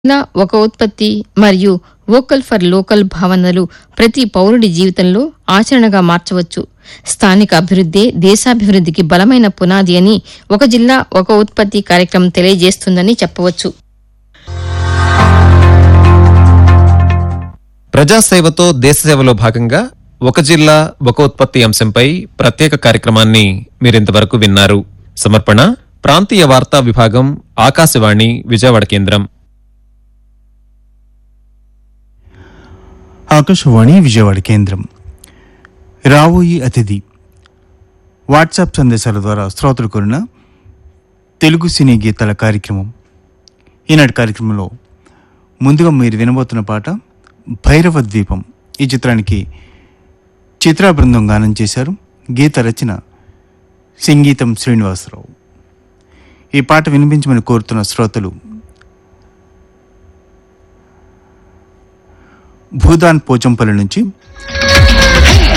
ఇలా ఒక ఉత్పత్తి మరియు వోకల్ ఫర్ లోకల్ భావనలు ప్రతి పౌరుడి జీవితంలో ఆచరణగా మార్చవచ్చు స్థానిక అభివృద్ధే దేశాభివృద్ధికి బలమైన పునాది అని ఒక జిల్లా ఒక ఉత్పత్తి కార్యక్రమం తెలియజేస్తుందని చెప్పవచ్చు ప్రజాసేవతో దేశసేవలో భాగంగా ఒక జిల్లా ఒక ఉత్పత్తి అంశంపై ప్రత్యేక కార్యక్రమాన్ని మీరింతవరకు విన్నారు సమర్పణ ప్రాంతీయ వార్తా విభాగం ఆకాశవాణి విజయవాడ కేంద్రం ఆకాశవాణి విజయవాడ కేంద్రం రావోయి అతిథి వాట్సాప్ సందేశాల ద్వారా శ్రోతలు కోరిన తెలుగు సినీ గీతాల కార్యక్రమం ఈనాటి కార్యక్రమంలో ముందుగా మీరు వినబోతున్న పాట భైరవ ద్వీపం ఈ చిత్రానికి చిత్రా బృందం గానం చేశారు గీత రచన సంగీతం శ్రీనివాసరావు ఈ పాట వినిపించమని కోరుతున్న శ్రోతలు భూదాన్ పోచంపల్లి నుంచి